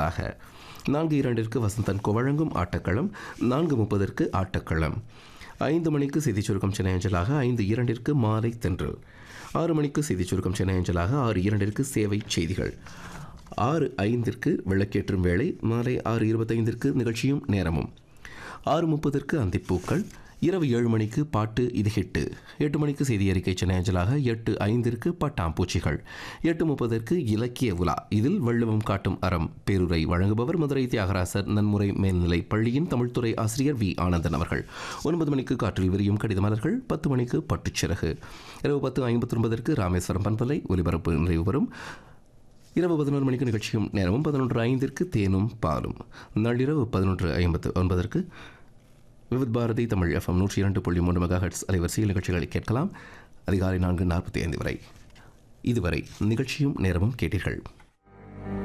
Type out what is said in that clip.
அஞ்சலாக நான்கு இரண்டிற்கு வசந்தன் வழங்கும் ஆட்டக்களம் நான்கு முப்பதற்கு ஆட்டக்களம் ஐந்து மணிக்கு செய்திச் சுருக்கம் சென்னை அஞ்சலாக ஐந்து இரண்டிற்கு மாலை தென்றல் ஆறு மணிக்கு செய்திச் சுருக்கம் சென்னை அஞ்சலாக ஆறு இரண்டிற்கு சேவை செய்திகள் ஆறு ஐந்திற்கு விளக்கேற்றும் வேளை மாலை ஆறு இருபத்தைந்திற்கு நிகழ்ச்சியும் நேரமும் ஆறு முப்பதற்கு அந்திப்பூக்கள் இரவு ஏழு மணிக்கு பாட்டு இது ஹிட்டு எட்டு மணிக்கு செய்தி அறிக்கை சென்னை அஞ்சலாக எட்டு ஐந்திற்கு பட்டாம்பூச்சிகள் எட்டு முப்பதற்கு இலக்கிய உலா இதில் வள்ளுவம் காட்டும் அறம் பேருரை வழங்குபவர் மதுரை தியாகராசர் நன்முறை மேல்நிலை பள்ளியின் தமிழ்துறை ஆசிரியர் வி ஆனந்தன் அவர்கள் ஒன்பது மணிக்கு காற்றில் விரியும் கடித மலர்கள் பத்து மணிக்கு பட்டுச்சிறகு இரவு பத்து ஐம்பத்தி ஒன்பதற்கு ராமேஸ்வரம் பண்பலை ஒலிபரப்பு நிறைவு வரும் இரவு பதினோரு மணிக்கு நிகழ்ச்சியும் நேரமும் பதினொன்று ஐந்திற்கு தேனும் பாலும் நள்ளிரவு பதினொன்று ஐம்பத்து ஒன்பதற்கு விவித் பாரதி தமிழ் எஃப்எம் நூற்றி இரண்டு புள்ளி மூன்று மெகா ஹெட்ஸ் அலைவரிசையில் நிகழ்ச்சிகளை கேட்கலாம் அதிகாலை நான்கு நாற்பத்தி ஐந்து வரை இதுவரை நிகழ்ச்சியும் நேரமும் கேட்டீர்கள்